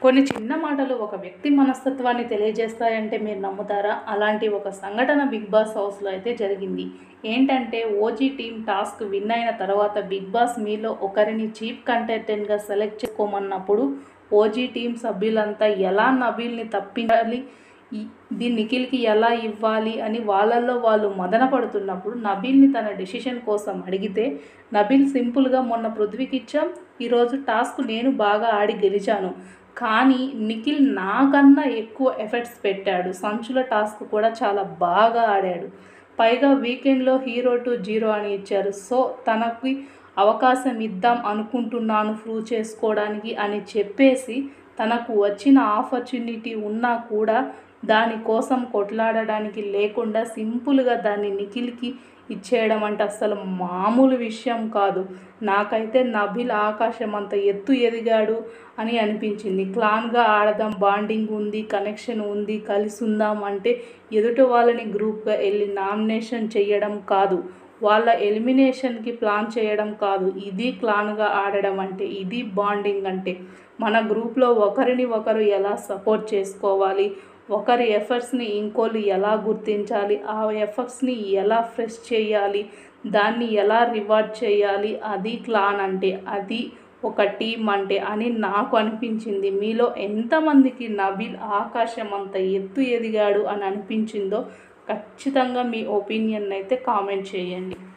కొన్ని చిన్న మాటలు ఒక వ్యక్తి మనస్తత్వాన్ని తెలియజేస్తాయంటే మీరు నమ్ముతారా అలాంటి ఒక సంఘటన బిగ్ బాస్ హౌస్లో అయితే జరిగింది ఏంటంటే ఓజీ టీం టాస్క్ విన్ అయిన తర్వాత బిగ్ బాస్ మీలో ఒకరిని చీఫ్ కంటెంటెంట్గా సెలెక్ట్ చేసుకోమన్నప్పుడు ఓజీ టీం సభ్యులంతా ఎలా నబీల్ని తప్పించాలి ఈ- ఇది నిఖిల్కి ఎలా ఇవ్వాలి అని వాళ్ళల్లో వాళ్ళు మదన పడుతున్నప్పుడు నబీల్ని తన డెసిషన్ కోసం అడిగితే నబీల్ సింపుల్గా మొన్న పృథ్వీకి ఇచ్చాం ఈరోజు టాస్క్ నేను బాగా ఆడి గెలిచాను కానీ నిఖిల్ నాకన్నా ఎక్కువ ఎఫర్ట్స్ పెట్టాడు సంచుల టాస్క్ కూడా చాలా బాగా ఆడాడు పైగా వీకెండ్లో హీరో టు జీరో అని ఇచ్చారు సో తనకి అవకాశం ఇద్దాం అనుకుంటున్నాను ప్రూవ్ చేసుకోవడానికి అని చెప్పేసి తనకు వచ్చిన ఆపర్చునిటీ ఉన్నా కూడా దానికోసం కొట్లాడడానికి లేకుండా సింపుల్గా దాన్ని నిఖిల్కి ఇచ్చేయడం అంటే అసలు మామూలు విషయం కాదు నాకైతే నబిల్ ఆకాశం అంత ఎత్తు ఎదిగాడు అని అనిపించింది క్లాన్గా ఆడదాం బాండింగ్ ఉంది కనెక్షన్ ఉంది కలిసి ఉందాం అంటే ఎదుటి వాళ్ళని గ్రూప్గా వెళ్ళి నామినేషన్ చేయడం కాదు వాళ్ళ ఎలిమినేషన్కి ప్లాన్ చేయడం కాదు ఇది క్లాన్గా ఆడడం అంటే ఇది బాండింగ్ అంటే మన గ్రూప్లో ఒకరిని ఒకరు ఎలా సపోర్ట్ చేసుకోవాలి ఒకరి ఎఫర్ట్స్ని ఇంకోళ్ళు ఎలా గుర్తించాలి ఆ ఎఫర్ట్స్ని ఎలా ఫ్రెష్ చేయాలి దాన్ని ఎలా రివార్డ్ చేయాలి అది క్లాన్ అంటే అది ఒక టీం అంటే అని నాకు అనిపించింది మీలో ఎంతమందికి నబీల్ ఆకాశం అంత ఎత్తు ఎదిగాడు అని అనిపించిందో ఖచ్చితంగా మీ ఒపీనియన్ అయితే కామెంట్ చేయండి